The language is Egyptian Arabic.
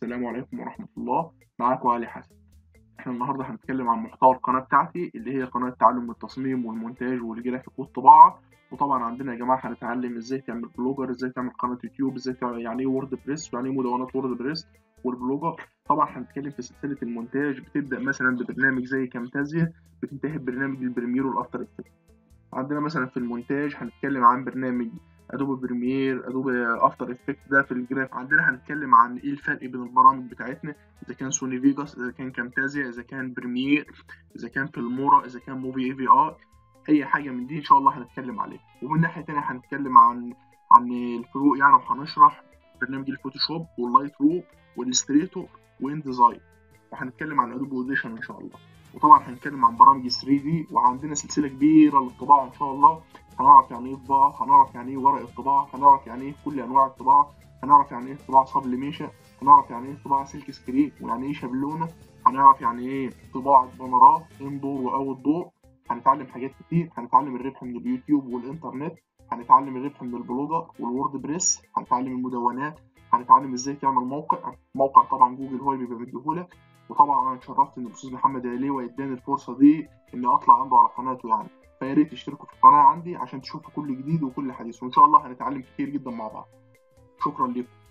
السلام عليكم ورحمة الله معاكم علي حسن احنا النهاردة هنتكلم عن محتوى القناة بتاعتي اللي هي قناة تعلم التصميم والمونتاج والجرافيك والطباعة وطبعا عندنا يا جماعة هنتعلم ازاي تعمل بلوجر ازاي تعمل قناة يوتيوب ازاي تعمل يعني ايه وورد بريس ويعني ايه مدونات وورد بريس والبلوجر طبعا هنتكلم في سلسلة المونتاج بتبدأ مثلا ببرنامج زي كامتازيا بتنتهي ببرنامج البريمير والافتر افكت عندنا مثلا في المونتاج هنتكلم عن برنامج ادوبي بريمير ادوبي افتر افكت ده في الجراف عندنا هنتكلم عن ايه الفرق بين البرامج بتاعتنا اذا كان سوني فيجاس اذا كان كامتازيا اذا كان بريمير اذا كان فيلمورا اذا كان موفي اي في ار اي حاجه من دي ان شاء الله هنتكلم عليها ومن ناحيه تانية هنتكلم عن عن الفروق يعني وهنشرح برنامج الفوتوشوب واللايت روم والستريتور وان ديزاين وهنتكلم عن ادوبي اوديشن ان شاء الله وطبعا هنتكلم عن برامج 3 دي وعندنا سلسله كبيره للطباعه ان شاء الله هنعرف يعني ايه طباعه هنعرف يعني ايه ورق الطباعه هنعرف يعني ايه كل انواع الطباعه هنعرف يعني ايه طباعه سبليميشن هنعرف يعني ايه طباعه سلك سكرين ويعني ايه شابلونه هنعرف يعني ايه طباعه بانرات اندور واوت دور هنتعلم حاجات كتير هنتعلم الربح من اليوتيوب والانترنت هنتعلم الربح من البلوجر والوورد بريس هنتعلم المدونات هنتعلم ازاي تعمل موقع موقع طبعا جوجل هو اللي بيبقى مديهولك وطبعا انا اتشرفت ان الاستاذ محمد عليوه اداني الفرصه دي اني اطلع عنده على قناته يعني فيا ريت تشتركوا في القناه عندي عشان تشوفوا كل جديد وكل حديث وان شاء الله هنتعلم كتير جدا مع بعض شكرا لكم